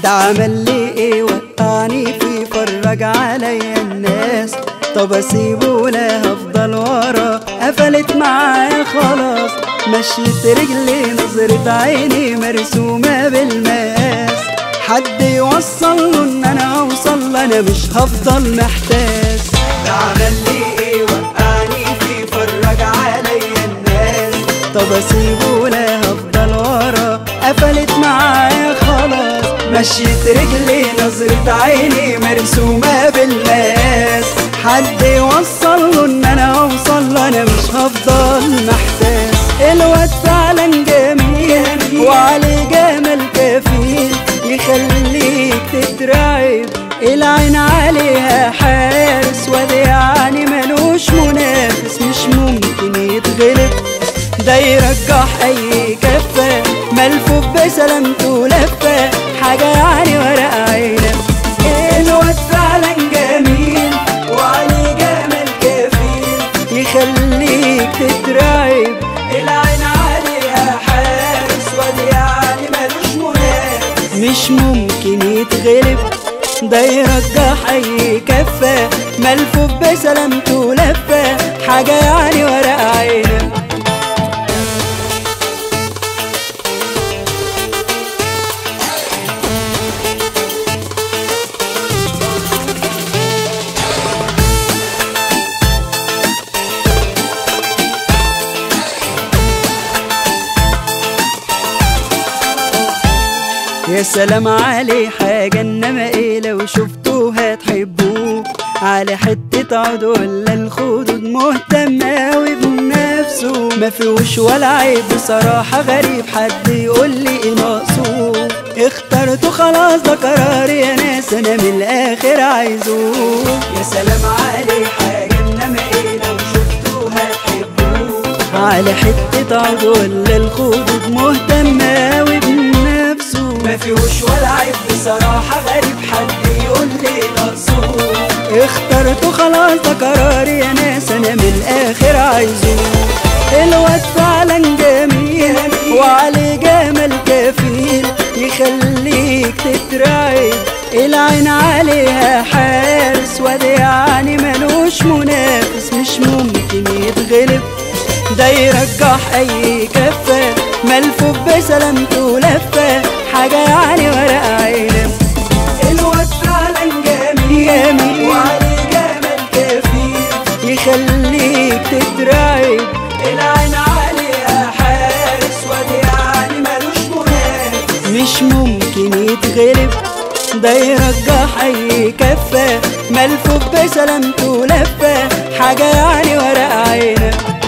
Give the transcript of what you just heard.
ده عمل لي ايه وقعني في فرج عليا الناس طب اسيبه ولا هفضل ورا قفلت معايا خلاص مشيت رجلي نظرة عيني مرسومة بالماس حد يوصل له ان انا اوصل له انا مش هفضل محتاس ده عمل لي ايه وقعني في فرج عليا الناس طب اسيبه ولا هفضل ورا قفلت معايا خلاص مشيت رجلي نظرة عيني مرسومة بالماس حد يوصل له ان انا اوصل له انا مش هفضل محتاس الواد فعلا جميل وعليه جمال كفيل يخليك تترعب العين عليها حارس واد يعني ملوش منافس مش ممكن يتغلب ده يرجح اي كفة ملفوف بسلامته لفة حاجة يعني ورق عنب الواد فعلا جميل وعليه جمال كفيل يخليك تترعب العين عليها حارس واد يعني ملوش منافس مش ممكن يتغلب ده يرجح اي كفة ملفوف بسلامته لفة حاجة يعني ورق عنب يا سلام عليه حاجة انما ايه لو شفتوه هتحبوه على حتة عود ولا الخدود مهتم اوي بنفسه ما فيهوش ولا عيب بصراحة غريب حد يقول لي ايه ناقصه اخترته خلاص ده قراري يا ناس انا من الاخر عايزوه يا سلام عليه حاجة انما ايه لو شفتوه هتحبوه على حتة عود ولا الخدود مهتم اوي بنفسه ما فيهوش ولا عيب بصراحة غريب حد يقول لي ناقصه اخترته خلاص ده قراري يا ناس انا من الاخر عايزه الواد فعلا جميل وعليه جمال كفيل يخليك تترعب العين عليها حارس واد يعني ملوش منافس مش ممكن يتغلب ده يرجح اي كفة ملفوف بسلامته لفة حاجة يعني ورق عنب الواد فعلا جميل جميل وعليه جمال كفيل يخليك تترعب العين عليها حارس واد يعني ملوش منافس مش ممكن يتغلب ده يرجح اي كفة ملفوف بسلامته لفة حاجة يعني ورق عنب